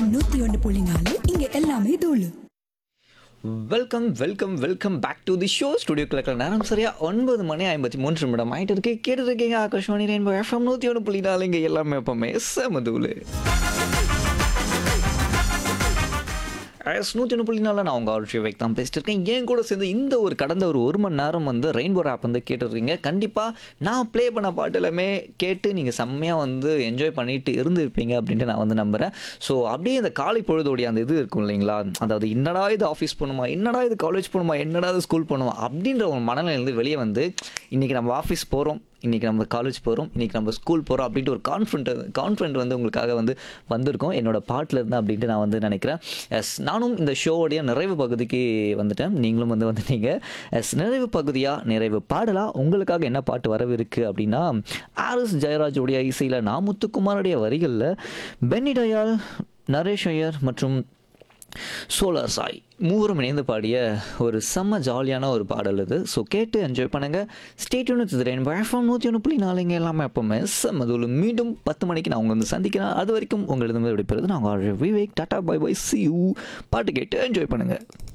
FM நூத்தி ஒன்னு புள்ளி நாலு இங்க எல்லாமே தூளு welcome welcome welcome back to the show studio கிளக்கில் நேரம் சரியா ஒன்பது மணி ஐம்பத்தி மூன்று நிமிடம் ஆயிட்டு இருக்கு கேட்டு இருக்கீங்க ஆகாஷ்வாணி ரெயின்போ எஃப்எம் நூற்றி ஒன்று புள்ளி நாலு இங்கே எல்லாமே எப்பவுமே செமதூலு எஸ் நூற்றி ஒன்று புள்ளி நாலில் நான் உங்கள் ஆர்ஜி வைக் தான் பேசிட்டு இருக்கேன் என் கூட சேர்ந்து இந்த ஒரு கடந்த ஒரு ஒரு மணி நேரம் வந்து ரெயின்போ ஆப் வந்து கேட்டுருக்கீங்க கண்டிப்பாக நான் ப்ளே பண்ண பாட்டு எல்லாமே கேட்டு நீங்கள் செம்மையாக வந்து என்ஜாய் பண்ணிட்டு இருந்திருப்பீங்க அப்படின்ட்டு நான் வந்து நம்புகிறேன் ஸோ அப்படியே இந்த காலை பொழுதோடைய அந்த இது இருக்கும் இல்லைங்களா அதாவது என்னடா இது ஆஃபீஸ் போகணுமா என்னடா இது காலேஜ் போகணுமா என்னடா இது ஸ்கூல் போகணுமா அப்படின்ற ஒரு மனநிலையிலேருந்து வெளியே வந்து இன்றைக்கி நம்ம ஆஃபீஸ் போகிறோம் இன்றைக்கி நம்ம காலேஜ் போகிறோம் இன்றைக்கி நம்ம ஸ்கூல் போகிறோம் அப்படின்ட்டு ஒரு கான்ஃபிடென்ட் கான்ஃபிடென்ட் வந்து உங்களுக்காக வந்து வந்திருக்கோம் என்னோட பாட்டில் இருந்து அப்படின்ட்டு நான் வந்து நினைக்கிறேன் எஸ் நானும் இந்த ஷோவோடைய நிறைவு பகுதிக்கு வந்துட்டேன் நீங்களும் வந்து வந்துட்டீங்க எஸ் நிறைவு பகுதியாக நிறைவு பாடலாக உங்களுக்காக என்ன பாட்டு வரவிருக்கு அப்படின்னா ஆர்எஸ் ஜெயராஜுடைய இசையில் நான் முத்துக்குமாருடைய வரிகளில் பென்னி டயால் நரேஷ் ஐயர் மற்றும் சோலார் சாய் மூவரும் இணைந்து பாடிய ஒரு செம்ம ஜாலியான ஒரு பாடல் இது ஸோ கேட்டு என்ஜாய் பண்ணுங்க ஸ்டேட் ரெயின் வேஃபாம் நூற்றி ஒன்று புள்ளி நாலுங்க எல்லாமே எப்பவுமே செம்ம தூள் மீண்டும் பத்து மணிக்கு நான் உங்களை வந்து சந்திக்கிறேன் அது வரைக்கும் உங்களிடம் விடைபெறுது நான் Vivek tata bye bye see பாட்டு கேட்டு என்ஜாய் பண்ணுங்கள்